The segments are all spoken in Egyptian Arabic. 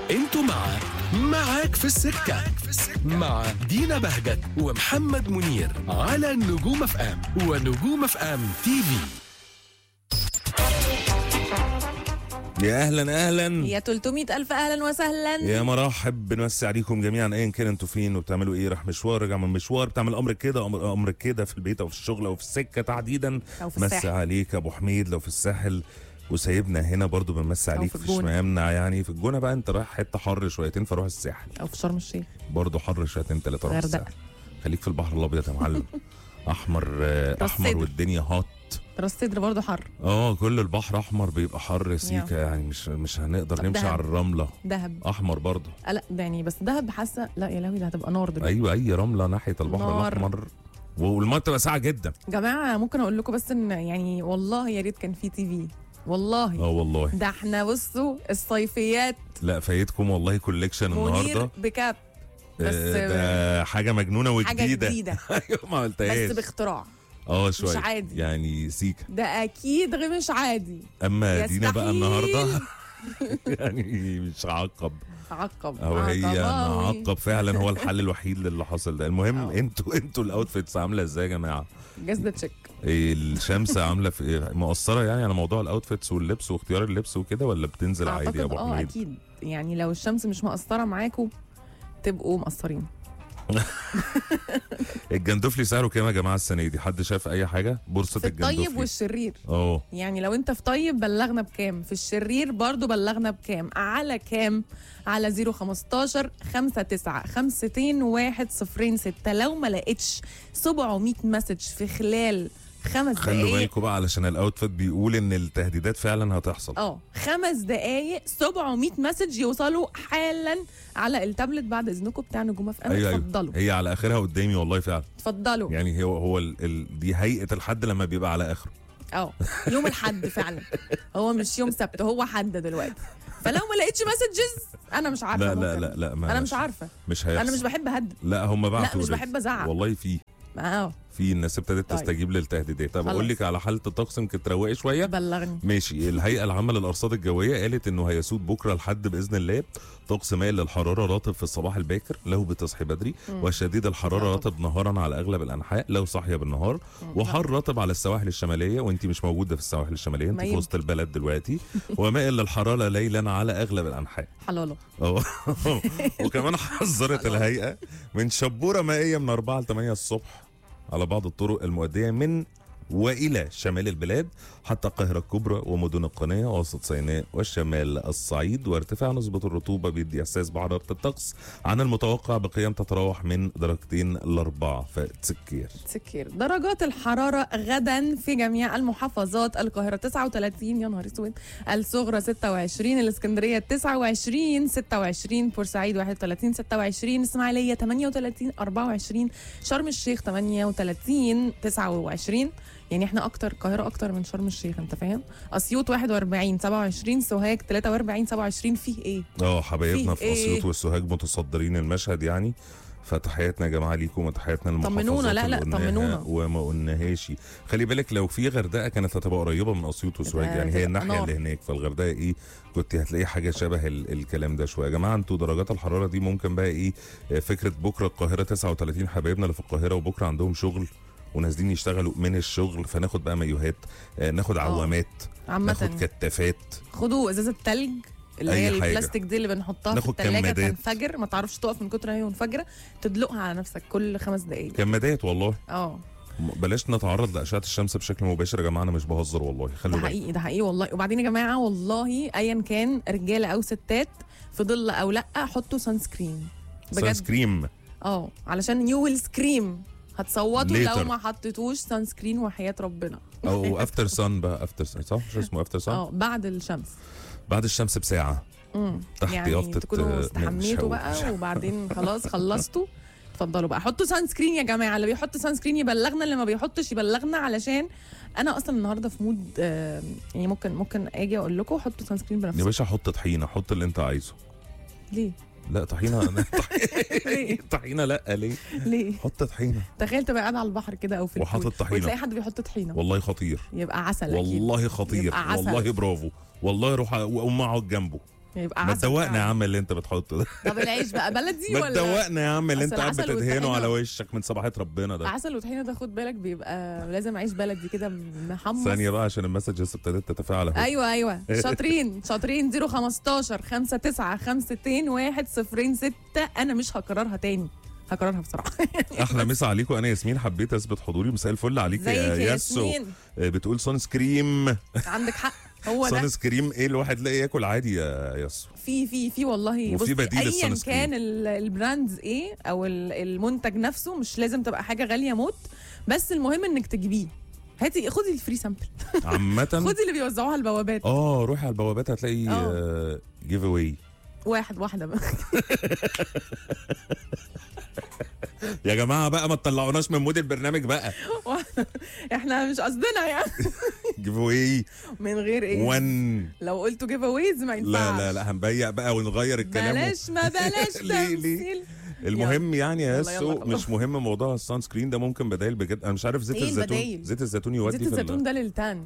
انتوا مع معاك في السكة مع دينا بهجت ومحمد منير على نجوم اف ام ونجوم اف ام تي في يا اهلا اهلا يا 300 ألف أهلا وسهلا يا مرحب بنمسي عليكم جميعا ايا كان انتوا فين وبتعملوا ايه راح مشوار راجع من مشوار بتعمل امرك كده أمر امرك كده في البيت او في الشغل او في السكه تحديدا أو في مسي الساحل. عليك يا ابو حميد لو في الساحل وسايبنا هنا برضو بنمسي أو عليك في مفيش الجونة. ما يمنع يعني في الجونه بقى انت رايح حته حر شويتين فروح الساحل أو في شرم الشيخ برضو حر شويتين ثلاثه روح غردقة. الساحل خليك في البحر الابيض يا معلم احمر آه، راس احمر سدر. والدنيا هات راس صدر برضه حر اه كل البحر احمر بيبقى حر سيكا يعني مش مش هنقدر طب نمشي دهب. على الرمله دهب احمر برضه آه، لا ده يعني بس دهب حاسه لا يا لهوي ده هتبقى نار دلوقتي ايوه اي رمله ناحيه البحر نار. الاحمر والميه بتبقى ساقعه جدا جماعه ممكن اقول لكم بس ان يعني والله يا ريت كان في تي في والله اه والله ده احنا بصوا الصيفيات لا فايتكم والله كوليكشن منير النهارده بكاب بس آه، ده حاجه مجنونه حاجه وجديده جديده ايوه ما بس قلتهاش باختراع اه شويه عادي. يعني سيكا ده اكيد غير مش عادي اما دينا بقى يستحيل. النهارده يعني مش هعقب عقب او هي عقباوي. نعقب فعلا هو الحل الوحيد للي حصل ده المهم أه. انتوا انتوا الاوتفيتس عامله ازاي يا جماعه جاز ده تشيك إيه الشمس عامله في إيه؟ مؤثره يعني على موضوع الاوتفيتس واللبس واختيار اللبس وكده ولا بتنزل عادي يا اعتقد ابو اه حميد اكيد يعني لو الشمس مش مقصره معاكم تبقوا مقصرين الجندفلي سعره كام يا جماعه السنه دي حد شاف اي حاجه بورصه في الطيب الجندفلي والشرير اه يعني لو انت في طيب بلغنا بكام في الشرير برضو بلغنا بكام على كام على 015 59 52 1 0 6 لو ما لقيتش 700 مسج في خلال خمس خلوا دقايق بالكم بقى علشان الاوتفيت بيقول ان التهديدات فعلا هتحصل اه خمس دقايق 700 مسج يوصلوا حالا على التابلت بعد اذنكم بتاع نجوم اف ام ايوه اتفضلوا ايوه هي على اخرها قدامي والله فعلا اتفضلوا يعني هو هو ال ال دي هيئه الحد لما بيبقى على اخره اه يوم الحد فعلا هو مش يوم سبت هو حد دلوقتي فلو ما لقيتش مسجز انا مش عارفه لا لا ممكن. لا لا ما انا مش عارفه مش هيحصل انا مش بحب اهدد لا هم بعتوا مش already. بحب أزعق. والله في اه في الناس ابتدت طيب. تستجيب للتهديدات طب خلاص. اقول لك على حاله الطقس يمكن تروقي شويه بلغني ماشي الهيئه العامه للارصاد الجويه قالت انه هيسود بكره لحد باذن الله طقس مائل للحراره رطب في الصباح الباكر لو بتصحي بدري وشديد الحراره رطب. رطب نهارا على اغلب الانحاء لو صاحيه بالنهار وحر رطب على السواحل الشماليه وانت مش موجوده في السواحل الشماليه انت ما في يمكن. وسط البلد دلوقتي ومائل للحراره ليلا على اغلب الانحاء حلاله اه وكمان حذرت الهيئه من شبوره مائيه من 4 ل 8 الصبح على بعض الطرق المؤديه من والى شمال البلاد حتى القاهره الكبرى ومدن القناه ووسط سيناء والشمال الصعيد وارتفاع نسبه الرطوبه بيدي احساس بحراره الطقس عن المتوقع بقيم تتراوح من درجتين لاربعه فتسكير سكير درجات الحرارة غدا في جميع المحافظات القاهرة 39 يا نهار اسود الصغرى 26 الاسكندرية 29 26 بورسعيد 31 26 اسماعيلية 38 24 شرم الشيخ 38 29 يعني احنا اكتر القاهرة اكتر من شرم الشيخ انت فاهم اسيوط 41 27 سوهاج 43 27 فيه ايه اه حبايبنا فيه في اسيوط إيه؟ والسوهاج متصدرين المشهد يعني فتحياتنا يا جماعه ليكم وتحياتنا للمحافظات طمنونا، لا، لا، اللي قلناها طمنونا. وما قلناهاش خلي بالك لو في غردقه كانت هتبقى قريبه من اسيوط وسوهاج ده يعني هي تبقى الناحيه نار. اللي هناك فالغردقه ايه كنت هتلاقي حاجه شبه ال الكلام ده شويه يا جماعه انتوا درجات الحراره دي ممكن بقى ايه آه، فكره بكره القاهره 39 حبايبنا اللي في القاهره وبكره عندهم شغل ونازلين يشتغلوا من الشغل فناخد بقى مايوهات آه، ناخد عوامات ناخد عامة كتافات خدوا ازازه تلج اللي أي هي حاجة. البلاستيك دي اللي بنحطها في ناخد الثلاجه كمادات. تنفجر ما تعرفش تقف من كتر ما هي منفجره تدلقها على نفسك كل خمس دقائق كمادات والله اه بلاش نتعرض لاشعه الشمس بشكل مباشر يا جماعه انا مش بهزر والله ده خلوا بالكم حقيقي ده حقيقي والله وبعدين يا جماعه والله ايا كان رجاله او ستات في ظل او لا حطوا سان سكرين سان بجد سكريم اه علشان يو ويل سكريم هتصوتوا Later. لو ما حطيتوش سان سكرين وحياه ربنا او افتر سان بقى افتر سان صح مش اسمه افتر سان اه بعد الشمس بعد الشمس بساعه امم تحت يعني يافطه تكونوا آه، مش استحميتوا هقول- مش بقى هقول. وبعدين خلاص خلصتوا اتفضلوا بقى حطوا سان سكرين يا جماعه اللي بيحط سان سكرين يبلغنا اللي ما بيحطش يبلغنا علشان انا اصلا النهارده في مود آه، يعني ممكن ممكن اجي اقول لكم حطوا سان سكرين يا بنفسكم باشا حط طحينه حط اللي انت عايزه ليه لا طحينه ليه طحينه لا ليه ليه حط طحينه تخيل تبقى قاعد على البحر كده او في وحاطط البول طحينة. وتلاقي حد بيحط طحينه والله خطير يبقى عسل اكيد والله خطير يبقى عسل. والله برافو والله روح اقوم اقعد جنبه يبقى ما عسل تدوقنا يا فعلا. عم اللي انت بتحطه ده طب العيش بقى بلدي ما ولا تدوقنا يا عم اللي أصل انت قاعد العسل بتدهنه والطحينة- على وشك من صباحيه ربنا ده عسل وطحينه ده خد بالك بيبقى لازم عيش بلدي كده محمص ثانيه بقى عشان المسجز ابتدت تتفاعل اهو ايوه ايوه شاطرين شاطرين 015 59 52 1 0 6 انا مش هكررها تاني هكررها بصراحه احلى مسا عليكم انا ياسمين حبيت اثبت حضوري مساء الفل عليك زيك يا يا ياسو ياسمين آه، بتقول سان سكريم عندك حق هو ده سان سكريم ايه الواحد لاقي ياكل عادي يا ياسو في في في والله وفي بصي، بديل ايا السان سكرين. كان ال- البراندز ايه او ال- المنتج نفسه مش لازم تبقى حاجه غاليه موت بس المهم انك تجيبيه هاتي خدي الفري سامبل عامة خدي اللي بيوزعوها البوابات اه روحي على البوابات هتلاقي آه. جيف اواي واحد واحده بقى يا جماعه بقى ما تطلعوناش من مود البرنامج بقى واحدة. احنا مش قصدنا يعني جيف اواي من غير ايه 1 لو قلتوا جيف اويز ما ينفعش لا لا لا هنبيع بقى ونغير الكلام بلاش ما بلاش ليه- ليه؟ تمثيل المهم يعني يا يلا، ياسو يلا، مش مهم موضوع السان سكرين ده ممكن بدايل بجد انا مش عارف زيت إيه الزيتون البدايل؟ زيت الزيتون يودي زيت في ال- الزيتون ده للتان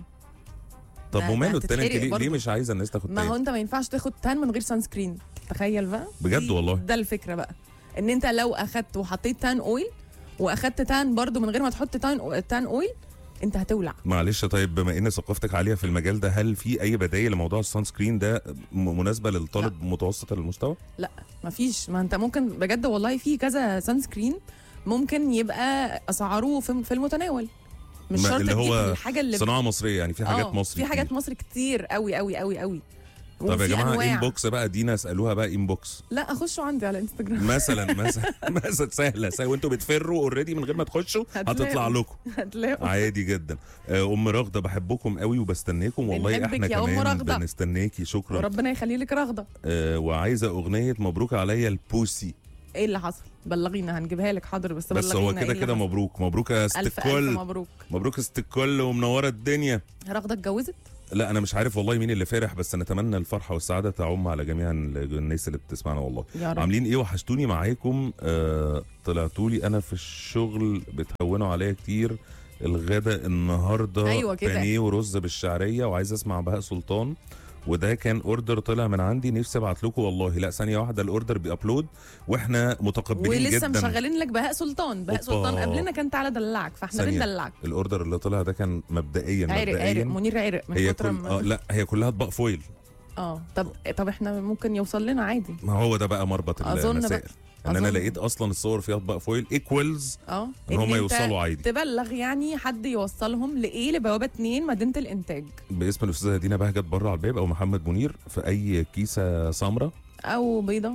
طب ده- وماله ده التاني انت هتتحرق ليه, ليه برضه. مش عايزه الناس تاخد ما هو تاني انت ما ينفعش تاخد تان من غير سان سكرين تخيل بقى بجد دي- والله. ده الفكره بقى ان انت لو اخدت وحطيت تان اويل واخدت تان برضو من غير ما تحط تان تان اويل انت هتولع معلش طيب بما ان ثقافتك عاليه في المجال ده هل في اي بدايل لموضوع السان سكرين ده م- مناسبه للطالب متوسط المستوى؟ لا مفيش ما انت ممكن بجد والله في كذا سان سكرين ممكن يبقى اسعاره في في المتناول مش ما- شرط اللي تجيب هو الحاجه اللي صناعه مصريه يعني في حاجات آه، مصري في حاجات كتير. مصر كتير قوي قوي قوي قوي طب يا وفي جماعه أنواع. انبوكس بقى دينا اسالوها بقى انبوكس لا اخشوا عندي على انستجرام مثلا مثلا مثلا سهله سهله وانتوا بتفروا اوريدي من غير ما تخشوا هتلاقوا. هتطلع لكم هتلاقوا عادي جدا آه، ام رغده بحبكم قوي وبستناكم والله بنحبك احنا يا أم كمان رغدة. بنستناكي شكرا وربنا يخلي لك رغده آه، وعايزه اغنيه مبروك عليا البوسي ايه اللي حصل بلغينا هنجيبها لك حاضر بس بس بلغينا هو إيه كده اللي كده حصل. مبروك مبروك يا ست الف الف الكل مبروك مبروك يا ست الكل ومنوره الدنيا رغده اتجوزت لا انا مش عارف والله مين اللي فرح بس نتمنى الفرحه والسعاده تعم على جميع الناس اللي بتسمعنا والله يا رب عاملين ايه وحشتوني معاكم آه طلعتوا لي انا في الشغل بتهونوا عليا كتير الغدا النهارده أيوة كده. بانيه ورز بالشعريه وعايز اسمع بهاء سلطان وده كان اوردر طلع من عندي نفسي ابعت لكم والله لا ثانيه واحده الاوردر بيابلود واحنا متقبلين ولسه جدا مشغلين لك بهاء سلطان بهاء أوبا. سلطان قبلنا كان تعالى دلعك فاحنا ثانية. بندلعك الاوردر اللي طلع ده كان مبدئيا عرق عرق مبدئيا منير عرق من هي كتر كل... ما- آه لا هي كلها اطباق فويل اه طب طب احنا ممكن يوصل لنا عادي ما هو ده بقى مربط أظن المسائل بقى. ان انا أظن. لقيت اصلا الصور فيها اطباق فويل ايكوالز اه ان هم أنت يوصلوا عادي تبلغ يعني حد يوصلهم لايه لبوابه 2 مدينه الانتاج باسم الاستاذه دينا بهجت بره على الباب او محمد منير في اي كيسه سمراء او بيضه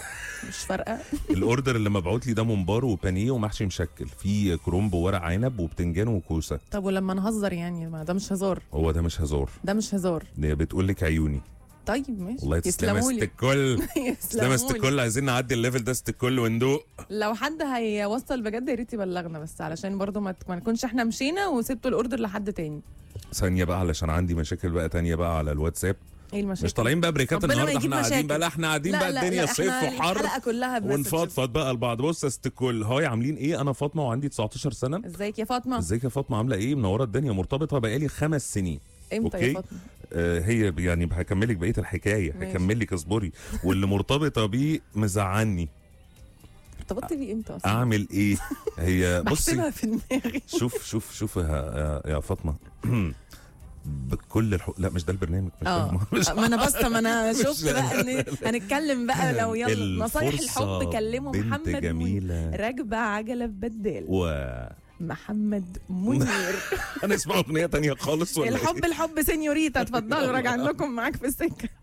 مش فارقه الاوردر اللي مبعوت لي ده ممبار وبانيه ومحشي مشكل فيه كرومب وورق عنب وبتنجان وكوسه طب ولما نهزر يعني ما ده مش هزار هو ده مش هزار ده مش هزار دي بتقول لك عيوني طيب ماشي والله تسلم يا يسلموا ست لي الكل تسلم يا ست يسلموا لي. الكل عايزين نعدي الليفل ده ست الكل وندوق لو حد هيوصل بجد يا ريت يبلغنا بس علشان برضو ما ما نكونش احنا مشينا وسبتوا الاوردر لحد تاني ثانيه بقى علشان عندي مشاكل بقى تانية بقى على الواتساب ايه المشاكل مش طالعين بقى بريكات ربنا ما النهارده يجيب احنا قاعدين مشاكل. بقى لا احنا قاعدين لا بقى لا الدنيا لا صيف احنا وحر الحلقه كلها بمسجز. ونفضفض بقى لبعض بص يا ست الكل هاي عاملين ايه انا فاطمه وعندي 19 سنه ازيك يا فاطمه ازيك يا فاطمه عامله ايه منوره الدنيا مرتبطه بقالي خمس سنين امتى أوكي. يا فاطمه آه هي يعني هكمل لك بقيه الحكايه ماشي. هكمل لك اصبري واللي مرتبطه بيه مزعلني ارتبطت بيه امتى اصلا اعمل ايه هي بحسبها بصي في دماغي شوف شوف شوف يا, يا- يا فاطمه بكل الحق لا مش ده البرنامج مش اه ده مش ما انا بس ما انا مش شفت بقى ان هنتكلم بقى لو يلا نصايح الفرصة الحب كلموا بنت محمد منير جميله راكبه عجله بدال و محمد منير هنسمع اغنيه تانية خالص ولا إيه؟ الحب الحب سينيوريتا اتفضلوا راجعين لكم معاك في السكه